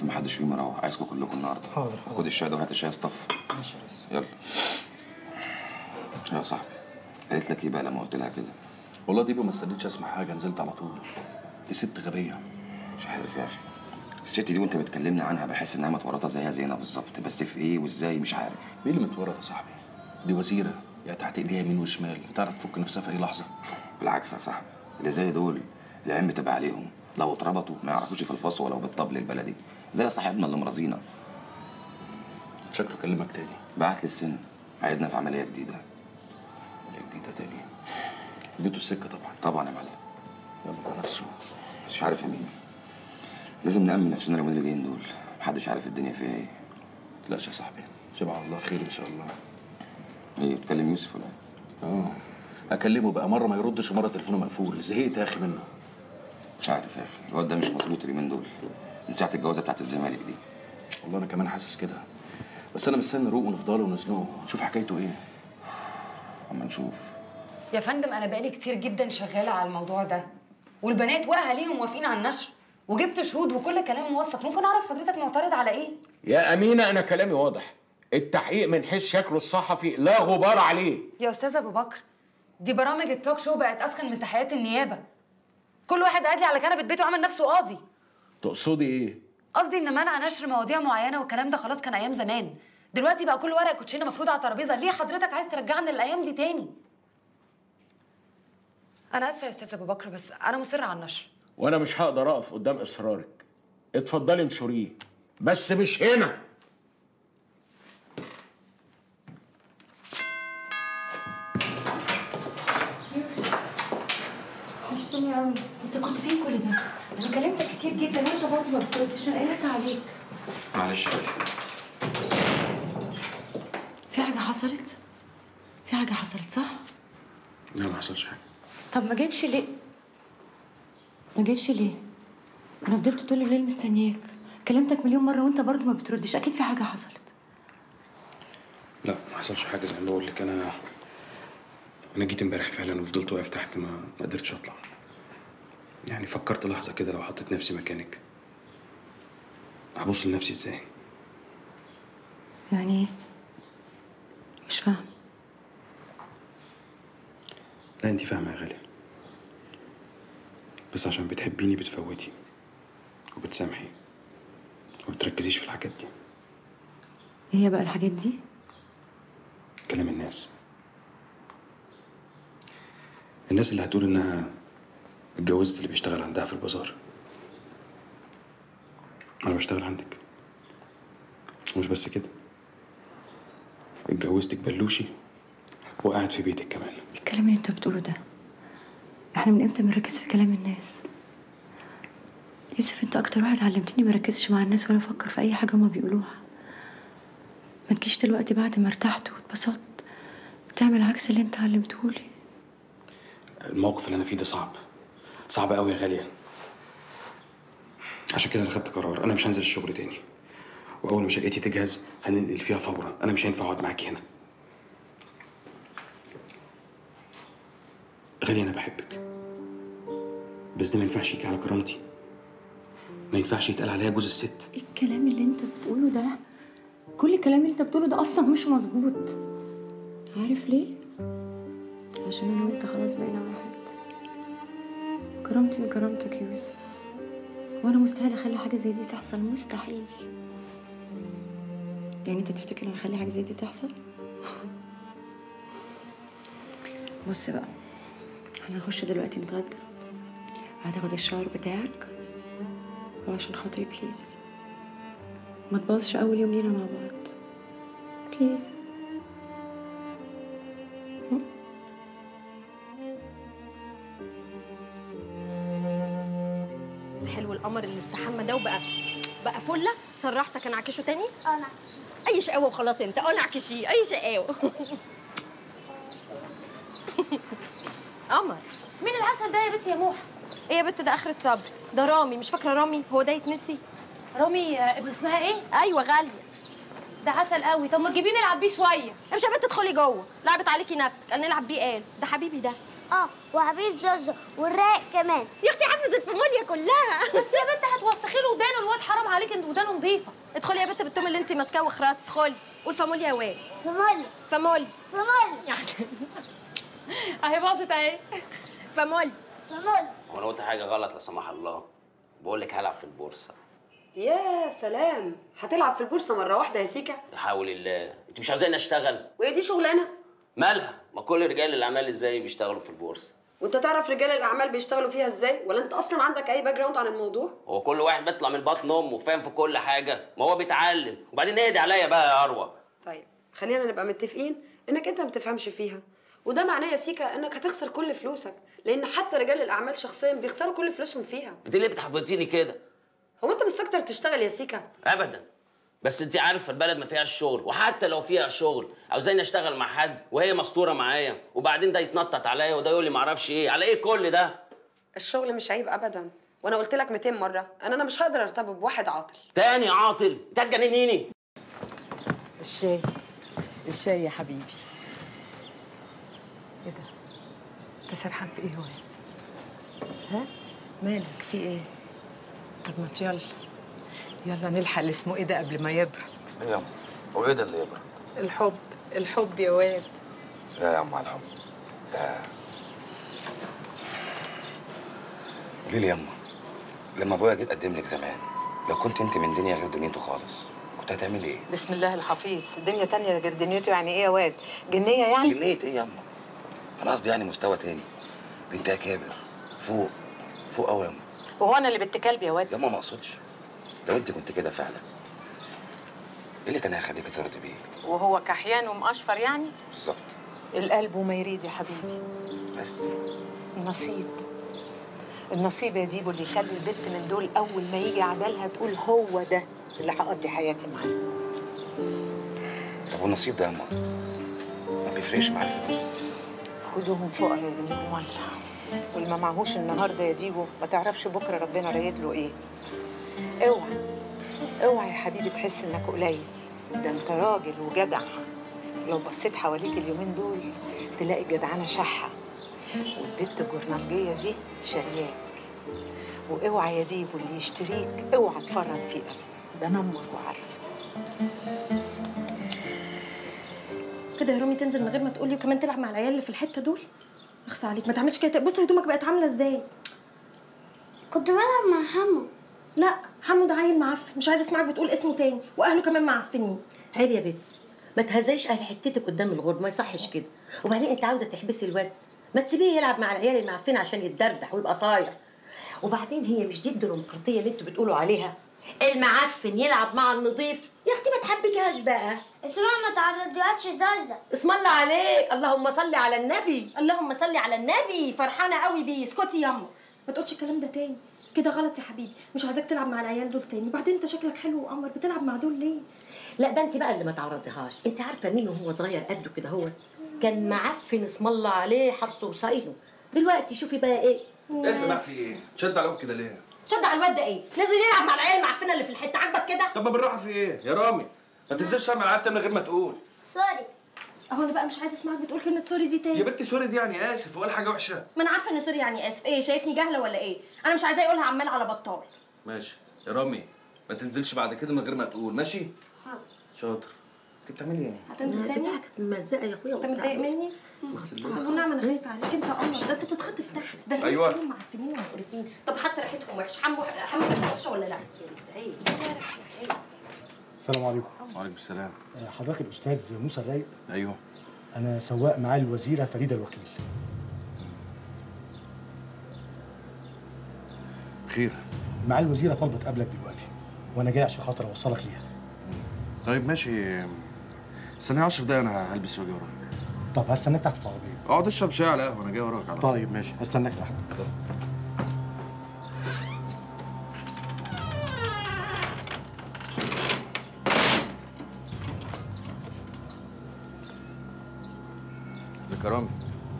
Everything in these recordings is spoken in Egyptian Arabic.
ما حدش فيهم يروح عايزكم كلكم النهارده حاضر، حاضر. خد الشاي ده وهات الشاي اصطف ماشي يا ريس يلا يا صاحبي قالت لك ايه بقى لما قلت لها كده والله دي ما استنيتش اسمع حاجه نزلت على طول دي ست غبيه مش عارف يا اخي الست دي وانت بتكلمني عنها بحس انها متورطه زيها زينا بالظبط بس في ايه وازاي مش عارف مين اللي متورط يا صاحبي دي وزيره يعني تحت ايديها يمين وشمال تعرف تفك نفسها في اي لحظه بالعكس يا صاحبي اللي زي دول العلم تبقى عليهم لو اتربطوا ما يعرفوش في الفصل ولو بالطبل البلدي زي صاحبنا اللي مرضينا شكله كلمك تاني بعت لي السن عايزنا في عمليه جديده ولا جديده تاني اديته السكه طبعا طبعا يا معلم يلا على نفسه مش عارف يا مين لازم نأمن نفسنا اليومين اللي جايين دول محدش عارف الدنيا فيها ايه لا يا صاحبي سيب على الله خير ان شاء الله ايه بتكلم يوسف ولا ايه اه اكلمه بقى مره ما يردش ومره تليفونه مقفول زهقت يا اخي منه مش عارف يا اخي الواد ده مش مظبوط اليومين دول من ساعه الجوازه بتاعت الزمالك دي والله انا كمان حاسس كده بس انا مستني نروق ونفضله ونزنقه نشوف حكايته ايه اما نشوف يا فندم انا بقالي كتير جدا شغاله على الموضوع ده والبنات واهاليهم موافقين على النشر وجبت شهود وكل كلام موثق ممكن اعرف حضرتك معترض على ايه يا أمينة أنا كلامي واضح التحقيق من حيث شكله الصحفي لا غبار عليه يا استاذ ابو بكر دي برامج التوك شو بقت اسخن من تحيات النيابه كل واحد قاعد لي على كنبه بيته وعمل نفسه قاضي تقصدي إيه؟ قصدي ان منع نشر مواضيع معينه والكلام ده خلاص كان ايام زمان دلوقتي بقى كل ورقه كوتشينه مفروض على الترابيزه ليه حضرتك عايز ترجعنا للايام دي تاني انا اسفه يا استاذ ابو بكر بس انا مصره على النشر وأنا مش هقدر أقف قدام إصرارك اتفضلي انشريه بس مش هنا وحشتني قوي انت كنت فين كل ده انا كلمتك كتير جدا وانت برضه ما بتردش انا قلقت عليك معلش يا غالي في حاجه حصلت في حاجه حصلت صح لا ما حصلش حاجه طب ما جيتش ليه ما جيتش ليه انا فضلت طول الليل مستنياك كلمتك مليون مره وانت برضه ما بتردش اكيد في حاجه حصلت لا ما حصلش حاجه زي ما بقول لك انا انا جيت امبارح فعلا وفضلت واقف تحت ما ما قدرتش اطلع يعني فكرت لحظه كده لو حطيت نفسي مكانك هبص لنفسي ازاي يعني ايه مش فاهم لا انت فاهمه يا غاليه بس عشان بتحبيني بتفوتي وبتسامحي وبتركزيش في الحاجات دي ايه هي بقى الحاجات دي كلام الناس الناس اللي هتقول انها اتجوزت اللي بيشتغل عندها في البازار انا بشتغل عندك ومش بس كده اتجوزتك بلوشي وقاعد في بيتك كمان الكلام اللي انت بتقوله ده احنا من امتى بنركز في كلام الناس يوسف انت اكتر واحد علمتني ما ركزش مع الناس ولا افكر في اي حاجه هما بيقولوها ما تجيش دلوقتي بعد ما ارتحت واتبسطت تعمل عكس اللي انت علمتهولي الموقف اللي انا فيه ده صعب صعب قوي يا غاليه عشان كده انا خدت قرار انا مش هنزل الشغل تاني واول ما شقتي تجهز هننقل فيها فورا انا مش هينفع اقعد معاكي هنا غاليه انا بحبك بس ده ما ينفعش يجي على كرامتي ما ينفعش يتقال عليا جوز الست ايه الكلام اللي انت بتقوله ده كل الكلام اللي انت بتقوله ده اصلا مش مظبوط عارف ليه عشان انا وانت خلاص بقينا واحد كرامتي من كرامتك يا يوسف وانا مستحيل اخلي حاجه زي دي تحصل مستحيل يعني انت تفتكر انا اخلي حاجه زي دي تحصل بص بقى احنا هنخش دلوقتي نتغدى هتاخد الشاور بتاعك وعشان خاطري بليز ما تبوظش اول يوم لينا مع بعض بليز حلو القمر اللي استحمى ده وبقى بقى فله سرحتك انعكشه تاني اه نعم اي شقاوه وخلاص انت اه نعكشيه اي شقاوه قمر مين العسل ده يا بنتي يا موحة ايه يا بت ده اخرة صبر ده رامي مش فاكره رامي هو ده يتنسي رامي آه، ابن اسمها ايه ايوه غاليه ده عسل قوي طب ما تجيبيه نلعب بيه شويه امشي يا بنت ادخلي جوه لعبت عليكي نفسك قال نلعب بيه قال ده حبيبي ده اه وحبيب زوزو والرايق كمان يا اختي حافظ الفاميليا كلها بس يا بنت هتوسخي له ودانه الواد حرام عليك انت ودانه نظيفه ادخلي يا بنت بالتوم اللي انت ماسكاه وخراس ادخلي قول فاميليا يا واد فمولي فاميليا فمولي اهي باظت اهي فاميليا فمولي هو انا قلت حاجه غلط لا سمح الله بقول لك هلعب في البورصه يا سلام هتلعب في البورصه مره واحده يا سيكا بحاول الله انت مش عايزاني اشتغل وهي دي شغلانه مالها ما كل رجال الاعمال ازاي بيشتغلوا في البورصه وانت تعرف رجال الاعمال بيشتغلوا فيها ازاي ولا انت اصلا عندك اي باك جراوند عن الموضوع هو كل واحد بيطلع من بطن امه وفاهم في كل حاجه ما هو بيتعلم وبعدين اهدي عليا بقى يا اروى طيب خلينا نبقى متفقين انك انت ما بتفهمش فيها وده معناه يا سيكا انك هتخسر كل فلوسك لان حتى رجال الاعمال شخصيا بيخسروا كل فلوسهم فيها انت ليه بتحبطيني كده هو انت مستكتر تشتغل يا سيكا ابدا بس انت عارف البلد ما فيهاش شغل وحتى لو فيها شغل عاوزاني اشتغل مع حد وهي مستوره معايا وبعدين ده يتنطط عليا وده يقول لي ما اعرفش ايه على ايه كل ده الشغل مش عيب ابدا وانا قلت لك 200 مره ان انا مش هقدر ارتبط بواحد عاطل تاني عاطل انت هتجننيني الشاي الشاي يا حبيبي ايه ده انت سرحان في ايه هو ها مالك في ايه طب ما يلا يلا نلحق اللي اسمه ايه ده قبل ما يبرد ايه يا عم هو ايه ده اللي يبرد الحب الحب يا واد يا يا عم على الحب يا قولي لي يا اما لما ابويا جه قدم لك زمان لو كنت انت من دنيا غير دنيته خالص كنت هتعملي ايه؟ بسم الله الحفيظ دنيا تانية غير دنيته يعني ايه يا واد جنية يعني جنية ايه يا اما؟ انا قصدي يعني مستوى تاني بنت اكابر فوق فوق قوي يا اما وهو انا اللي بنت كلب يا واد يا اما ما اقصدش لو انت كنت كده فعلا ايه اللي كان هيخليكي ترضي بيه؟ وهو كحيان ومقشفر يعني بالظبط القلب وما يريد يا حبيبي بس النصيب النصيب يا ديبو اللي يخلي البنت من دول اول ما يجي عدلها تقول هو ده اللي هقضي حياتي معاه طب والنصيب ده يا اما ما بيفرقش مع الفلوس خدوهم فقراء يا جميل والله واللي ما معهوش النهارده يا ديبو ما تعرفش بكره ربنا رايد له ايه اوعى اوعى يا حبيبي تحس انك قليل ده انت راجل وجدع لو بصيت حواليك اليومين دول تلاقي الجدعنه شحه والبت الجورنالجيه دي شارياك واوعى يا ديبو اللي يشتريك اوعى تفرط فيه ابدا ده نمك وعارف كده يا رامي تنزل من غير ما تقولي وكمان تلعب مع العيال اللي في الحته دول اخصى عليك ما تعملش كده بص هدومك بقت عامله ازاي كنت بلعب مع حمو لا حمو ده عيل معفن مش عايزه اسمعك بتقول اسمه تاني واهله كمان معفنين عيب يا بنت ما تهزيش اهل حتتك قدام الغرب ما يصحش كده وبعدين انت عاوزه تحبسي الواد ما تسيبيه يلعب مع العيال المعفنه عشان يتدردح ويبقى صايع وبعدين هي مش دي الديمقراطيه اللي انتوا بتقولوا عليها المعفن يلعب مع النظيف يا اختي ما تحبكيهاش بقى اسمها ما تعرضيهاش زازا اسم الله عليك اللهم صل على النبي اللهم صل على النبي فرحانه قوي بيه اسكتي ياما ما تقولش الكلام ده تاني كده غلط يا حبيبي مش عايزاك تلعب مع العيال دول تاني وبعدين انت شكلك حلو وقمر بتلعب مع دول ليه لا ده انت بقى اللي ما تعرضيهاش انت عارفه مين وهو صغير قده كده هو كان معفن اسم الله عليه حرصه وصاينه دلوقتي شوفي بقى ايه ايه سمع في ايه؟ شد على كده ليه؟ شد على الواد ده ايه نازل يلعب مع العيال المعفنه اللي في الحته عاجبك كده طب ما بالراحه في ايه؟ يا رامي ما تنساش تعمل العاب من غير ما تقول سوري اهو انا بقى مش عايزه اسمعك بتقول كلمه سوري دي تاني يا بنتي سوري دي يعني اسف ولا حاجه وحشه ما انا عارفه ان سوري يعني اسف ايه شايفني جاهله ولا ايه انا مش عايزاه يقولها عمال على بطال ماشي يا رامي ما تنزلش بعد كده من غير ما تقول ماشي؟ شاطر انت بتعملي ايه؟ هتنزل تاني بتاعك ملزقه يا اخويا انت متضايق مني طب ونعم انا خايفه عليك انت قمر ده انت تتخطف تحت ده العيال أيوة. كلهم معفنين ومقرفين طب حتى ريحتهم وحش حمو حمو ريحته وحشه ولا لا السلام عليكم وعليكم السلام آه، حضرتك الاستاذ موسى الرايق ايوه انا سواق معالي الوزيره فريده الوكيل خير معالي الوزيره طلبت قبلك دلوقتي وانا جاي عشان خاطر اوصلك ليها طيب ماشي استنى 10 دقايق انا هلبس واجي وراك طب هستناك تحت في العربيه اقعد اشرب شاي على القهوه انا جاي وراك على طول. طيب ماشي هستناك تحت ده كرامي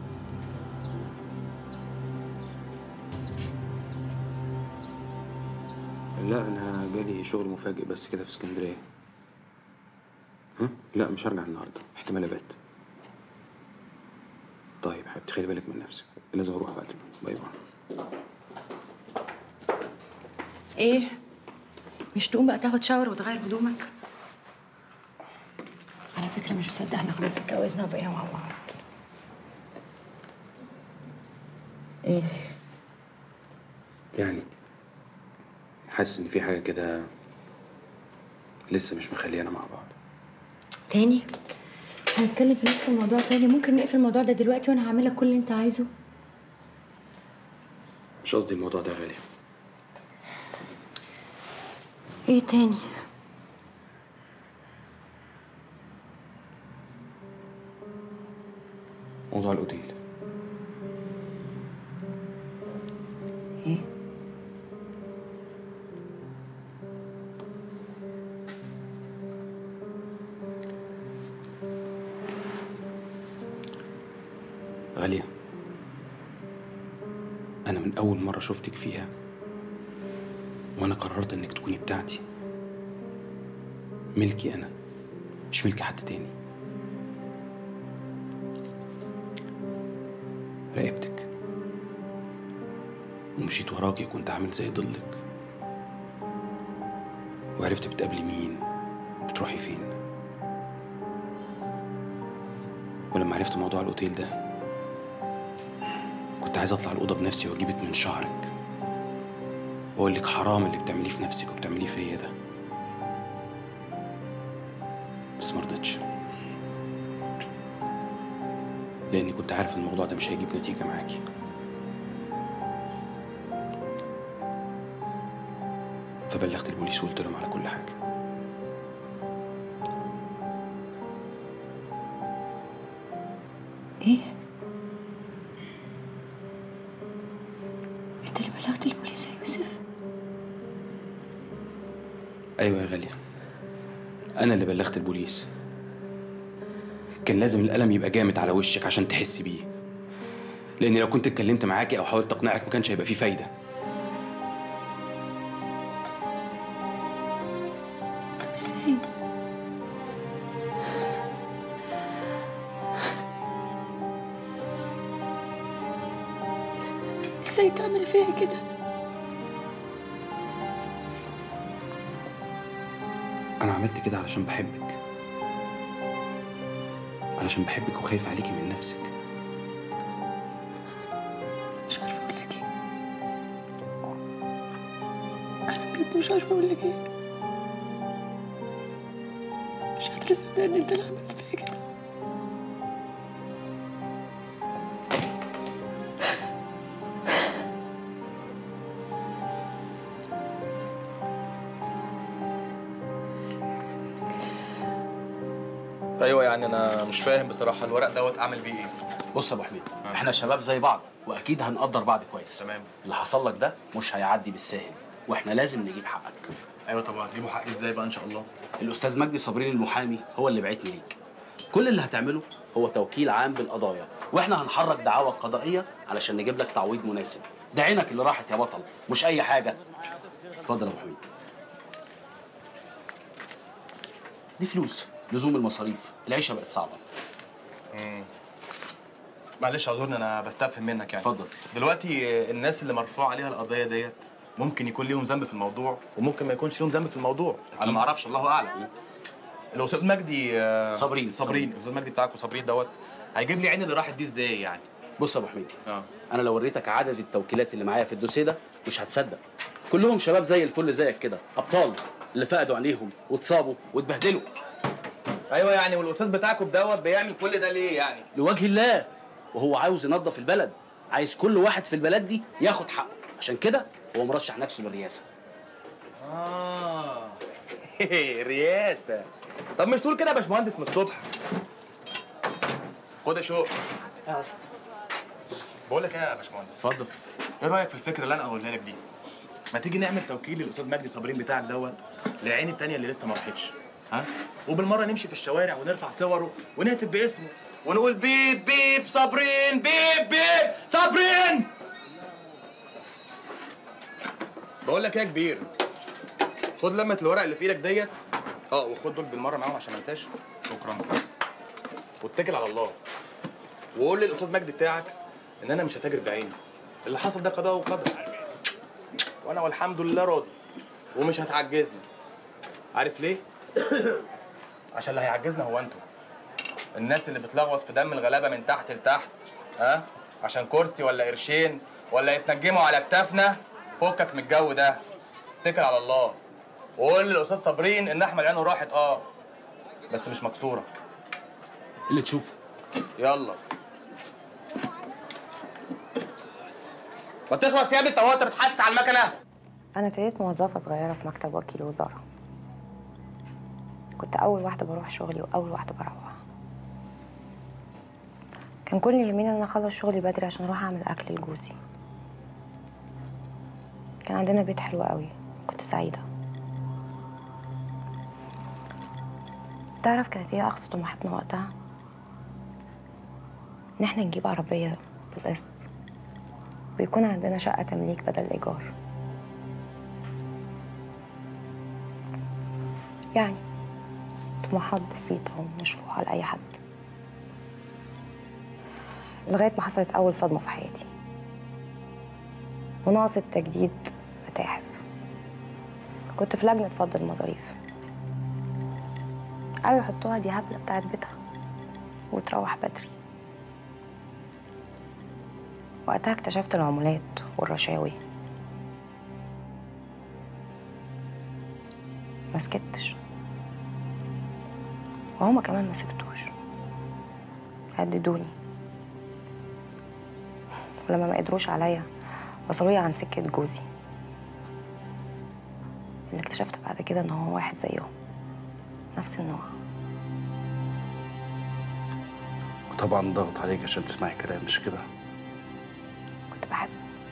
لا انا جالي شغل مفاجئ بس كده في اسكندريه ها لا مش هرجع النهارده احتمال ابات طيب حبيبتي خلي بالك من نفسك لازم اروح بقى باي باي ايه مش تقوم بقى تاخد شاور وتغير هدومك على فكره مش مصدق احنا خلاص اتجوزنا وبقينا مع بعض ايه يعني حاسس ان في حاجه كده لسه مش مخليانا مع بعض تاني هنتكلم في نفس الموضوع تاني ممكن نقفل الموضوع ده دلوقتي وانا هعمل لك كل اللي انت عايزه مش قصدي الموضوع ده يا غالي ايه تاني موضوع الاوتيل ايه غالية أنا من أول مرة شفتك فيها وأنا قررت إنك تكوني بتاعتي ملكي أنا مش ملك حد تاني راقبتك ومشيت وراكي كنت عامل زي ضلك وعرفت بتقابلي مين وبتروحي فين ولما عرفت موضوع الأوتيل ده كنت عايز اطلع الاوضه بنفسي واجيبك من شعرك واقول لك حرام اللي بتعمليه في نفسك وبتعمليه فيا ده بس ما رضيتش لاني كنت عارف ان الموضوع ده مش هيجيب نتيجه معاكي فبلغت البوليس وقلت لهم على كل حاجه ايه انت اللي بلغت البوليس يا يوسف ايوه يا غاليه انا اللي بلغت البوليس كان لازم القلم يبقى جامد على وشك عشان تحسي بيه لاني لو كنت اتكلمت معاكي او حاولت اقنعك ما كانش هيبقى فيه فايده طب ازاي ازاي تعمل فيها كده انا عملت كده علشان بحبك علشان بحبك وخايف عليكي من نفسك مش عارفه اقول لك ايه انا بجد مش عارفه اقول لك ايه مش قادره اصدق ان انت اللي عملت فيا كده ايوه يعني انا مش فاهم بصراحه الورق دوت اعمل بيه ايه بص يا ابو حميد احنا شباب زي بعض واكيد هنقدر بعض كويس تمام اللي حصل لك ده مش هيعدي بالساهل واحنا لازم نجيب حقك ايوه طب هتجيبوا حقي ازاي بقى ان شاء الله الاستاذ مجدي صابرين المحامي هو اللي بعتني ليك كل اللي هتعمله هو توكيل عام بالقضايا واحنا هنحرك دعاوى قضائيه علشان نجيب لك تعويض مناسب ده عينك اللي راحت يا بطل مش اي حاجه اتفضل يا ابو حميد دي فلوس لزوم المصاريف العيشه بقت صعبه مم. معلش اعذرني انا بستفهم منك يعني اتفضل دلوقتي آه، الناس اللي مرفوع عليها القضيه ديت ممكن يكون ليهم ذنب في الموضوع وممكن ما يكونش ليهم ذنب في الموضوع انا ما اعرفش الله اعلم الاستاذ مجدي آه، صابرين صابرين الاستاذ مجدي بتاعكم صابرين دوت هيجيب لي عيني اللي راحت دي ازاي يعني بص يا ابو حميد اه انا لو وريتك عدد التوكيلات اللي معايا في الدوسيه ده مش هتصدق كلهم شباب زي الفل زيك كده ابطال اللي فقدوا عينيهم واتصابوا واتبهدلوا ايوه يعني والاستاذ بتاعكم دوت بيعمل كل ده ليه يعني لوجه الله وهو عاوز ينظف البلد عايز كل واحد في البلد دي ياخد حقه عشان كده هو مرشح نفسه للرئاسه اه رياسه طب مش تقول كده يا باشمهندس من الصبح خد يا شوق بقول لك ايه يا باشمهندس اتفضل ايه رايك في الفكره اللي انا هقولها لك دي ما تيجي نعمل توكيل للاستاذ مجدي صابرين بتاعك دوت للعين التانية اللي لسه ما راحتش ها وبالمره نمشي في الشوارع ونرفع صوره ونهتف باسمه ونقول بيب بيب صابرين بيب بيب صابرين بقول لك ايه يا كبير خد لمة الورق اللي في ايدك ديت اه وخد دول بالمره معاهم عشان ما انساش شكرا واتكل على الله وقول للاستاذ مجدي بتاعك ان انا مش هتاجر بعيني اللي حصل ده قضاء وقدر وانا والحمد لله راضي ومش هتعجزني عارف ليه عشان اللي هيعجزنا هو انتوا الناس اللي بتلغوص في دم الغلابه من تحت لتحت ها عشان كرسي ولا قرشين ولا يتنجموا على كتافنا فكك من الجو ده اتكل على الله وقول للاستاذ صابرين ان احمد عينه راحت اه بس مش مكسوره اللي تشوفه يلا ما تخلص يا ابني انت هو انت بتحسس على المكنه أنا ابتديت موظفة صغيرة في مكتب وكيل وزارة كنت أول واحدة بروح شغلي وأول واحدة بروح كان كل اللي يهمني إن أنا أخلص شغلي بدري عشان أروح أعمل أكل لجوزي كان عندنا بيت حلو قوي كنت سعيدة تعرف كانت ايه أقصى طموحاتنا وقتها؟ إن احنا نجيب عربية بالقسط ويكون عندنا شقة تمليك بدل الإيجار يعني طموحات بسيطة ومشروعة لأي حد لغاية ما حصلت أول صدمة في حياتي مناقصة تجديد متاحف كنت في لجنة فض المظاريف قالوا يحطوها دي هبلة بتاعت بيتها وتروح بدري وقتها اكتشفت العمولات والرشاوي ما سكتش وهما كمان ما سكتوش هددوني ولما ما قدروش عليا وصلوا عن سكة جوزي اللي اكتشفت بعد كده ان هو واحد زيهم نفس النوع وطبعا ضغط عليك عشان تسمعي كلام مش كده كنت بحبه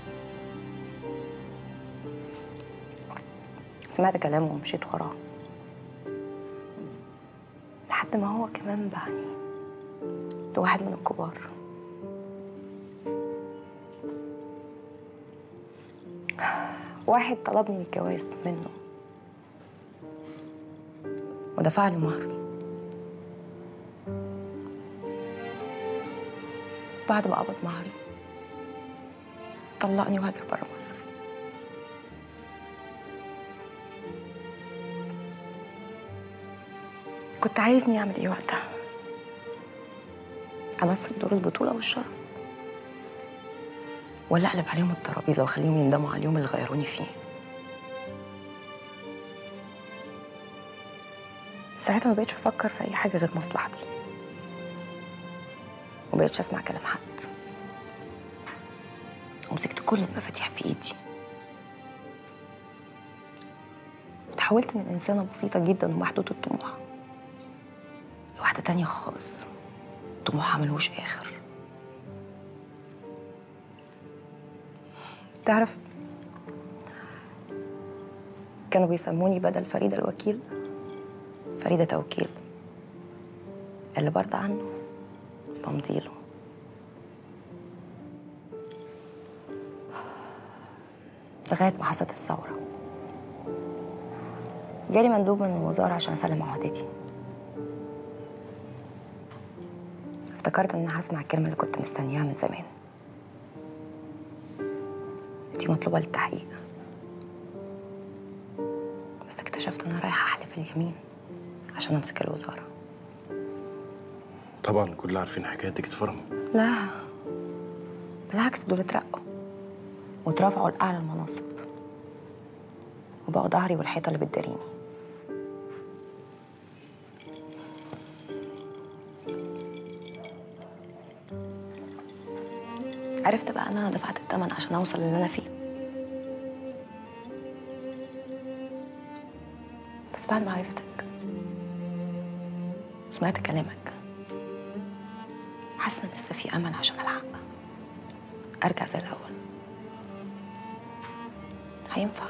سمعت كلامه ومشيت وراه لحد ما هو كمان باعني لواحد من الكبار واحد طلبني بالجواز منه ودفع لي مهري بعد ما قبض مهري طلقني وهاجر برا مصر كنت عايزني اعمل ايه وقتها امثل دور البطوله والشرف ولا اقلب عليهم الترابيزه واخليهم يندموا على اليوم اللي غيروني فيه ساعتها ما بقتش افكر في اي حاجه غير مصلحتي ومبقتش اسمع كلام حد ومسكت كل المفاتيح في ايدي وتحولت من انسانه بسيطه جدا ومحدوده الطموح لواحده تانية خالص طموحها ملوش اخر تعرف كانوا بيسموني بدل فريدة الوكيل فريدة توكيل اللي برضى عنه بمضيله لغاية ما حصلت الثورة جالي مندوب من الوزارة عشان أسلم عهدتي افتكرت إن أنا هسمع الكلمة اللي كنت مستنياها من زمان دي مطلوبة للتحقيق بس اكتشفت إن أنا رايحة أحلف اليمين عشان أمسك الوزارة طبعا كلنا عارفين حكايتك اتفرموا لا بالعكس دول اترقوا واترفعوا لأعلى المناصب وبقوا ظهري والحيطة اللي بتداريني عرفت بقى ان انا دفعت الثمن عشان اوصل للي انا فيه بس بعد ما عرفتك سمعت كلامك حاسه ان لسه في امل عشان الحق ارجع زي الاول هينفع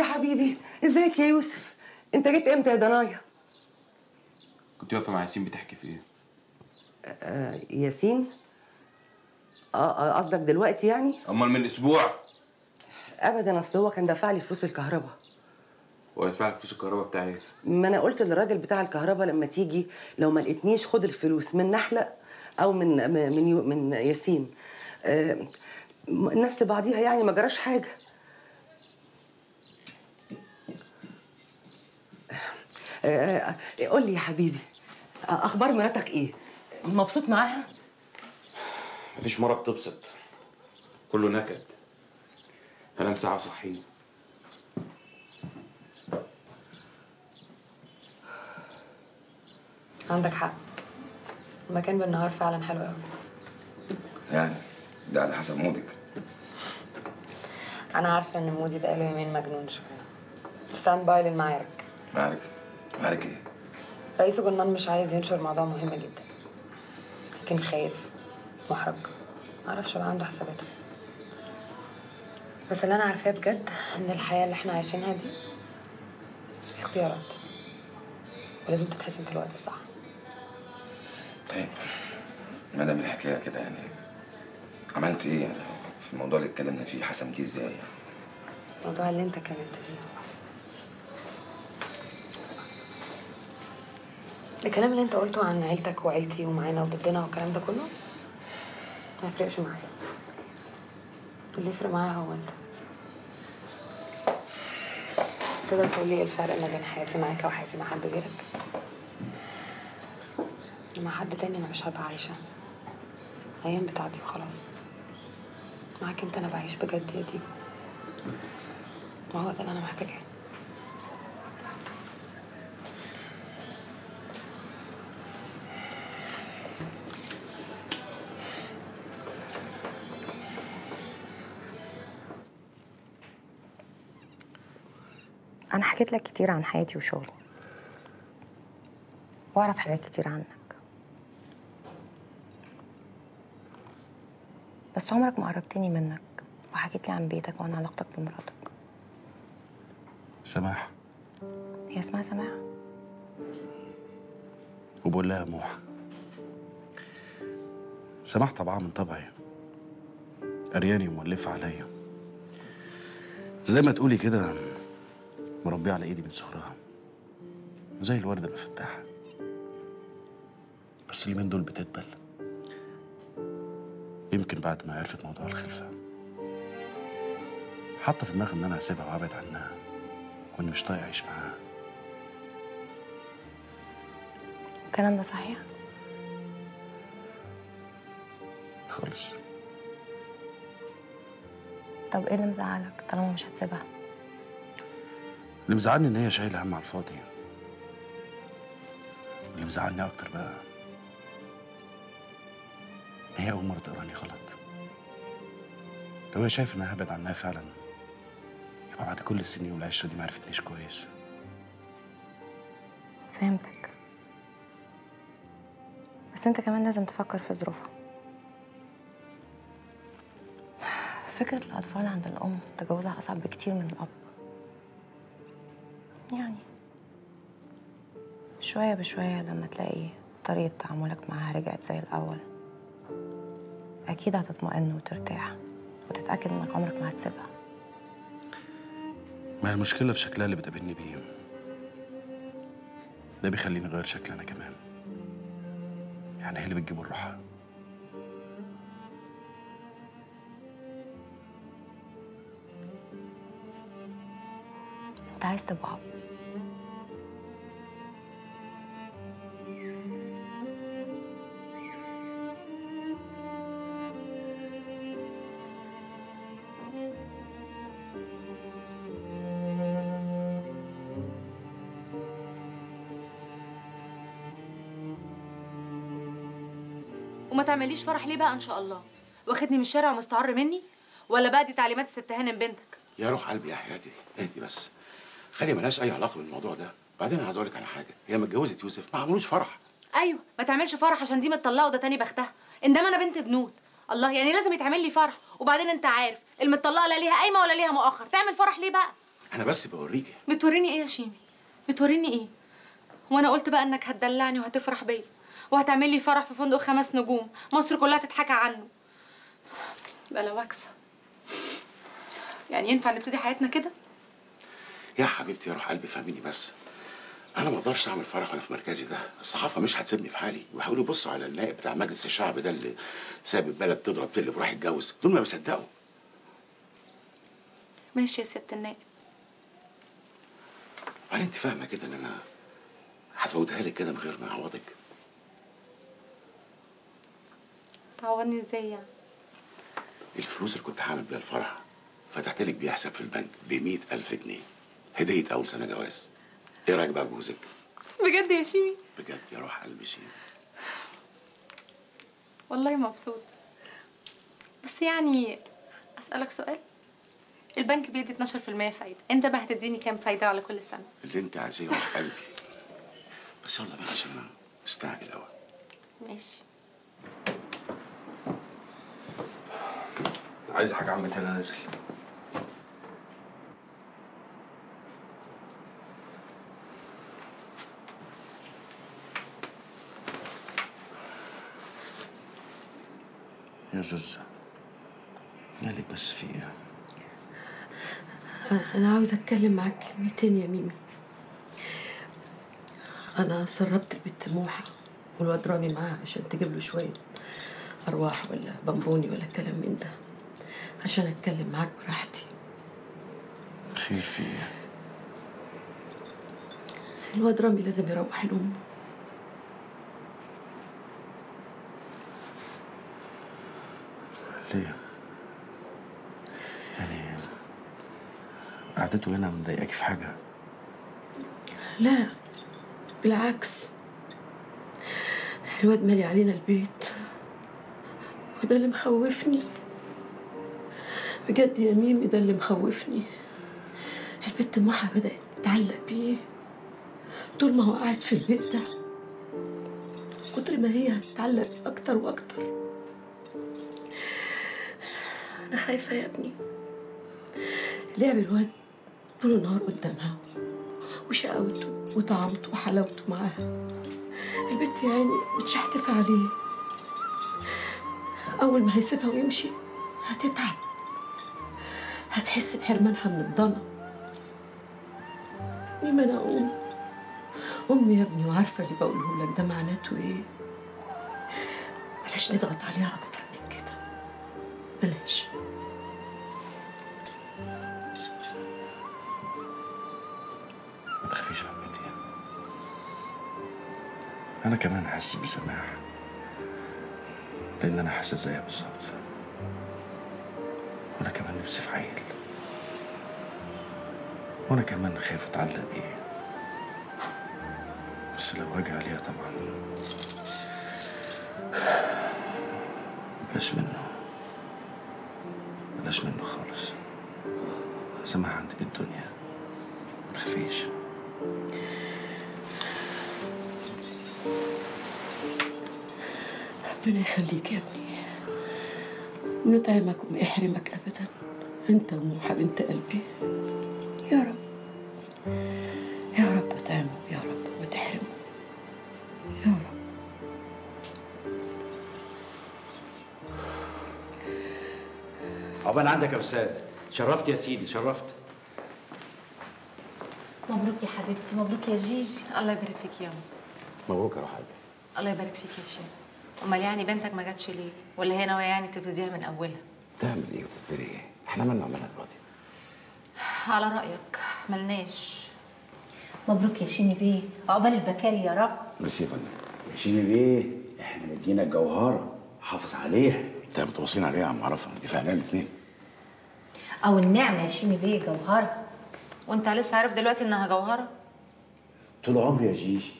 يا حبيبي ازيك يا يوسف انت جيت امتى يا دنايا كنت واقفه مع ياسين بتحكي في ايه آه ياسين اه آه، قصدك دلوقتي يعني امال من اسبوع ابدا اصل هو كان دافع لي فلوس الكهرباء هو يدفع لك فلوس الكهرباء بتاعي ايه ما انا قلت للراجل بتاع الكهرباء لما تيجي لو ما لقيتنيش خد الفلوس من نحله او من م- من يو من ياسين آه م- الناس لبعضيها يعني ما جراش حاجه آه آه، قول لي يا حبيبي آه، اخبار مراتك ايه مبسوط معاها مفيش مره بتبسط كله نكد هنام ساعه وصحيني عندك حق المكان بالنهار فعلا حلو قوي يعني ده على حسب مودك انا عارفه ان مودي بقاله يومين مجنون شويه ستاند باي للمعارك معارك معارك ايه؟ رئيس جنان مش عايز ينشر موضوع مهم جدا لكن خايف محرج معرفش بقى عنده حساباته بس اللي انا عارفاه بجد ان الحياه اللي احنا عايشينها دي اختيارات ولازم تتحسن في الوقت الصح طيب ما دام الحكايه كده يعني عملت ايه يعني في الموضوع اللي اتكلمنا فيه حسمتيه ازاي يعني؟ الموضوع اللي انت كلمت فيه الكلام اللي انت قلته عن عيلتك وعيلتي ومعانا وضدنا والكلام ده كله ما يفرقش معايا اللي يفرق معايا هو انت تقدر تقول لي ايه الفرق ما بين حياتي معاك وحياتي مع حد غيرك مع حد تاني انا مش هبقى عايشه ايام بتاعتي وخلاص معاك انت انا بعيش بجد يا ديبو ما هو ده اللي انا محتاجاه أنا حكيت لك كتير عن حياتي وشغلي وأعرف حاجات كتير عنك بس عمرك ما قربتني منك وحكيت لي عن بيتك وعن علاقتك بمراتك سماح هي اسمها سماح وبقول لها موح سماح طبعا من طبعي قرياني ومولفة عليا زي ما تقولي كده مربية على ايدي من صغرها زي الوردة المفتاحة بس اليومين دول بتدبل يمكن بعد ما عرفت موضوع الخلفة حاطة في دماغي ان انا هسيبها وابعد عنها واني مش طايق اعيش معاها الكلام ده صحيح خالص طب ايه اللي مزعلك طالما مش هتسيبها اللي مزعلني ان هي شايله هم على الفاضي واللي مزعلني اكتر بقى ان هي اول مره تقراني غلط لو هي شايفه ان انا هبعد عنها فعلا يبقى بعد كل السنين والعشره دي ما عرفتنيش كويس فهمتك بس انت كمان لازم تفكر في ظروفها فكرة الأطفال عند الأم تجاوزها أصعب بكتير من الأب يعني شوية بشوية لما تلاقي طريقة تعاملك معاها رجعت زي الأول أكيد هتطمئن وترتاح وتتأكد إنك عمرك ما هتسيبها ما هي المشكله في شكلها اللي بتقابلني بيه ده بيخليني اغير شكلي انا كمان يعني هي اللي بتجيب الراحه أنت عايز تبقى أب وما تعمليش فرح ليه بقى ان شاء الله واخدني من الشارع ومستعر مني ولا بقى دي تعليمات الست هانم بنتك يا روح قلبي يا حياتي اهدي بس خلي ملهاش اي علاقه بالموضوع ده بعدين انا عايز اقول لك على حاجه هي متجوزه يوسف ما عملوش فرح ايوه ما تعملش فرح عشان دي متطلقه وده تاني بختها انما انا بنت بنوت الله يعني لازم يتعمل لي فرح وبعدين انت عارف المتطلقه لا ليها قايمه ولا ليها مؤخر تعمل فرح ليه بقى انا بس بوريكي بتوريني ايه يا شيمي بتوريني ايه وانا قلت بقى انك هتدلعني وهتفرح بيا وهتعمل لي فرح في فندق خمس نجوم مصر كلها تتحكى عنه بلا وكسه يعني ينفع نبتدي حياتنا كده يا حبيبتي يا روح قلبي فهميني بس انا ما اقدرش اعمل فرح وانا في مركزي ده الصحافه مش هتسيبني في حالي ويحاولوا يبصوا على النائب بتاع مجلس الشعب ده اللي ساب البلد تضرب تقلب وراح يتجوز دول ما بيصدقوا ماشي يا ست النائب هل انت فاهمه كده ان انا هفوتها لك كده من غير ما اعوضك تعوضني ازاي يعني الفلوس اللي كنت هعمل بيها الفرح فتحت لك بيها حساب في البنك ب ألف جنيه هديه اول سنه جواز ايه رايك بقى بجوزك بجد يا شيمي بجد يا روح قلبي شيء والله مبسوط بس يعني اسالك سؤال البنك بيدي 12% فايده انت بقى هتديني كام فايده على كل سنه اللي انت عايزاه يا روح قلبي بس يلا بقى عشان انا مستعجل قوي ماشي عايز حاجه عمتي انا نازل يا زوزة مالك بس في ايه؟ أنا عاوزة أتكلم معاك كلمتين يا ميمي أنا سربت البت موحة والواد رامي معاها عشان تجيب له شوية أرواح ولا بونبوني ولا كلام من ده عشان أتكلم معاك براحتي خير في ايه؟ الواد رامي لازم يروح لأمه ليه؟ يعني قعدته هنا مضايقاكي في حاجة؟ لا بالعكس الواد مالي علينا البيت وده اللي مخوفني بجد يا ميمي ده اللي مخوفني البت محا بدأت تتعلق بيه طول ما هو قاعد في البيت ده كتر ما هي هتتعلق بيه أكتر وأكتر أنا خايفة يا ابني لعب الواد طول النهار قدامها وشقاوته وطعمته وحلاوته معاها البت يعني متشحتفة عليه أول ما هيسيبها ويمشي هتتعب هتحس بحرمانها من الضنا ميما أنا أقوم أمي يا ابني وعارفة اللي بقوله لك ده معناته إيه بلاش نضغط عليها أكتر من كده بلاش ما تخافيش يا عمتي أنا كمان حاسس بسماح لأن أنا حاسس زيها بالظبط وأنا كمان نفسي في عيل وأنا كمان خايف أتعلق بيه بس لو هاجي عليها طبعا بلاش منه بلاش منه خالص سماح عندي بالدنيا ما تخافيش ربنا يخليك يا ابني ويطعمك وما يحرمك ابدا انت وموحى بنت قلبي يا رب يا رب اطعمه يا رب وتحرمه يا رب عقبال عندك يا استاذ شرفت يا سيدي شرفت مبروك يا حبيبتي مبروك يا جيجي الله يبارك فيك يا أم. مبروك يا روح قلبي الله يبارك فيك يا شيماء امال يعني بنتك ما جاتش ليه ولا هي ناويه يعني تبتديها من اولها تعمل ايه وتدبري ايه احنا مالنا عملها دلوقتي على رايك ملناش مبروك يا شيمي بيه عقبال البكاري يا رب ميرسي يا فندم يا شيمي بيه احنا مدينا الجوهره حافظ عليها انت بتوصينا عليها يا عم عرفه دي فعلا الاثنين او النعمه يا شيمي بيه جوهره وانت لسه عارف دلوقتي انها جوهره طول عمري يا جيجي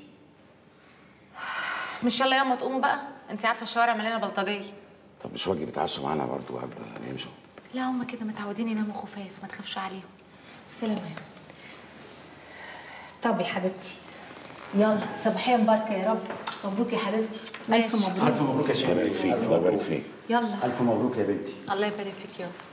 مش يلا ياما تقوموا بقى انت عارفه الشوارع مليانه بلطجيه طب مش واجب يتعشوا معانا برضه قبل ما يمشوا لا هما كده متعودين يناموا خفاف ما تخافش عليهم بالسلامه يا طب يا حبيبتي يلا صباحيه مباركه يا رب مبروك يا حبيبتي الف مبروك الف مبروك يا شيمي الله يبارك فيك الله يبارك فيك يلا الف مبروك يا بنتي الله يبارك فيك يابا